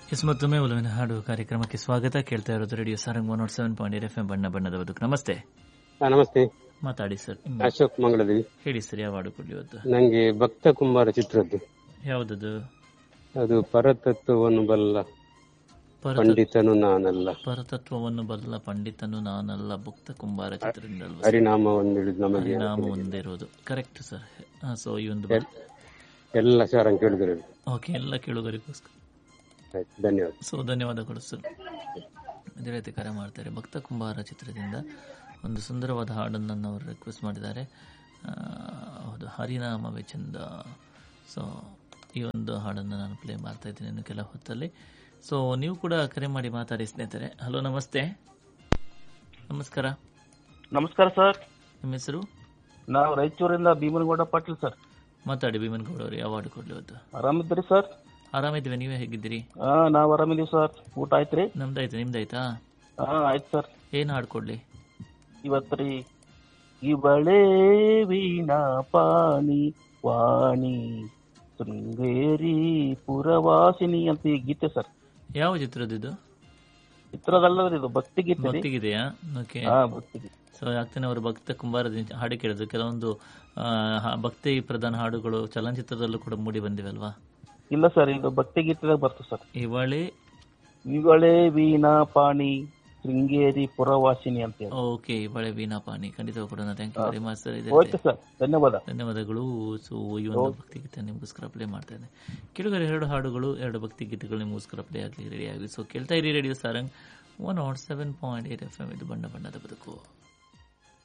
S ಮತ್ತೊಮ್ಮೆ ಒಲವಿನ ಹಾಡು ಕಾರ್ಯಕ್ರಮಕ್ಕೆ ಸ್ವಾಗತ ಕೇಳ್ತಾ ಇರೋದು radio Sarang one nought seven point eight F M ಬಣ್ಣ ಬಣ್ಣದ ಬದುಕು ನಮಸ್ತೆ ಹಾ, ನಮಸ್ತೆ ಮಾತಾಡಿ ಸರ್ ಅಶೋಕ್ ಮಂಗಳದೇವಿ ಹೇಳಿ ಸರ್ ಯಾವ ಹಾಡು ಕೊಡ್ಲಿ ಇವತ್ತು ನಂಗೆ ಭಕ್ತ ಕುಂಬಾರ ಚಿತ್ರದ್ದು ಯಾವುದದು ಅದು ಪರತತ್ವವನ್ನು ಬಲ್ಲ ಪರತ ಪಂಡಿತನು ನಾನಲ್ಲ ಪರತತ್ವವನ್ನು ಬಲ್ಲ ಪಂಡಿತನು ನಾನಲ್ಲ ಭಕ್ತ ಕುಂಬಾರ ಚಿತ್ರದಿಂದ ಅಲ್ವಾ ಹರಿನಾಮ ಒಂದಿಳಿದು ನಮಗೆ ಪರಿಣಾಮ ಒಂದಿರೋದು ಕರೆಕ್ಟ್ ಸರ್ ಸೊ ಈ ಒಂದು ಎಲ್ಲ ಸಾರಂಗ್ ಕೇಳಿದ್ರು ಓಕೆ ಎಲ್ಲ ಕೇಳುಗರಿಗೋಸ್ಕರ ಆಯ್ತು ಧನ್ಯವಾದ ಸೊ ಧನ್ಯವಾದಗಳು ಸರ್ ಇದೇ ರೀತಿ ಕರೆ ಮಾಡ್ತಾರೆ ಭಕ್ತ ಕುಂಬಾರ ಚಿತ್ರದಿಂದ ಒಂದು ಸುಂದರವಾದ ಹಾಡನ್ನು ಅವರು ರಿಕ್ವೆಸ್ಟ್ ಮಾಡಿದ್ದಾರೆ ಆ, ಹೌದು ಹರಿನಾಮವೇ ಚಂದ ಸೊ ಈ ಒಂದು ಹಾಡನ್ನು ನಾನು ಪ್ಲೇ ಮಾಡ್ತಾ ಇದ್ದೀನಿ ಇನ್ನು ಕೆಲ ಹೊತ್ತಲ್ಲಿ ಸೊ ನೀವು ಕೂಡ ಕರೆ ಮಾಡಿ ಮಾತಾಡಿ ಸ್ನೇಹಿತರೆ ಹಲೋ ನಮಸ್ತೆ ನಮಸ್ಕಾರ ನಮಸ್ಕಾರ ಸರ್ ನಿಮ್ಮ ಹೆಸರು ನಾವು ರಾಯಚೂರಿಂದ ಭೀಮನಗೌಡ ಪಾಟೀಲ್ ಸರ್ ಮಾತಾಡಿ ಭೀಮನ್ಗೌಡ ಅವರು ಯಾವ ಹಾಡು ಕೊಡ್ಲಿ ಇವತ್ತು ಆರಾಮಿದ್ದೀರಿ ಸರ್ ಆರಾಮಿದ್ದೀವಿ ನೀವೇ ಹೇಗಿದ್ದೀರಿ ಹಾ ನಾವ್ ಆರಾಮಿದೀವಿ ಸರ್ ಊಟ ಆಯ್ತ್ರಿ ನಮ್ದಾಯ್ತು ನಿಮ್ದಾಯ್ತಾ ಹಾ ಆಯ್ತು ಸರ್ ಏನು ಹಾಡು ಕೊಡ್ಲಿ ಇವತ್ರಿ ಇವಳೇ ವೀಣಾ ಪಾಣಿ ವಾಣಿ ಶೃಂಗೇರಿ ಪುರವಾಸಿನಿ ಅಂತ ಈ ಗೀತೆ ಸರ್ ಯಾವ ಚಿತ್ರದಿದು ಚಿತ್ರದಲ್ಲದ್ರಿ ಇದು ಭಕ್ತಿ ಗೀತೆ ರೀ ಭಕ್ತಿಗಿದೆಯಾ ಓಕೆ ಹಾ ಭಕ್ತಿ ಗೀತೆ ಸೊ ಆಗ್ತಾನೆ ಅವರು ಭಕ್ತ ಕುಂಬಾರದಿಂದ ಹಾಡು ಕೇಳಿದ್ರು ಕೆಲವೊಂದು ಆ, ಹ- ಭಕ್ತಿ ಪ್ರಧಾನ ಹಾಡುಗಳು ಚಲನಚಿತ್ರದಲ್ಲೂ ಕೂಡ ಮೂಡಿ ಬಂದಿವಲ್ವಾ ಇಲ್ಲ ಸರ್ ಇದು ಭಕ್ತಿ ಗೀತೆದಾಗ ಬರ್ತದೆ ಸರ್ ಇವಳೆ ಇವಳೇ ವೀಣಾ ಪಾಣಿ ಶೃಂಗೇರಿ ಪುರವಾಸಿನಿ ಅಂತ ಹೇಳಿ ಓಕೆ ಇವಳೆ ವೀಣಾಪಾಣಿ ಖಂಡಿತ ಕೊಡೋಣ thank you very much sir ಇದೆ ಓಕೆ ಸರ್ ಧನ್ಯವಾದ ಧನ್ಯವಾದಗಳು ಸೊ ಈ ಒಂದು ಭಕ್ತಿ ಗೀತೆ ನಿಮಗೋಸ್ಕರ ಪ್ಲೇ ಮಾಡ್ತಾ ಇದ್ದೇನೆ ಕೆಳಗಡೆ ಎರಡು ಹಾಡುಗಳು ಎರಡು ಭಕ್ತಿ ಗೀತೆಗಳು ನಿಮಗೋಸ್ಕರ ಪ್ಲೇ ಆಗಲಿ ರೆಡಿ ಆಗಿ ಸೊ ಕೇಳ್ತಾ ಇರಿ radio Sarang one nought seven point eight F M ಇದು ಬಣ್ಣ ಬಣ್ಣದ ಬದುಕು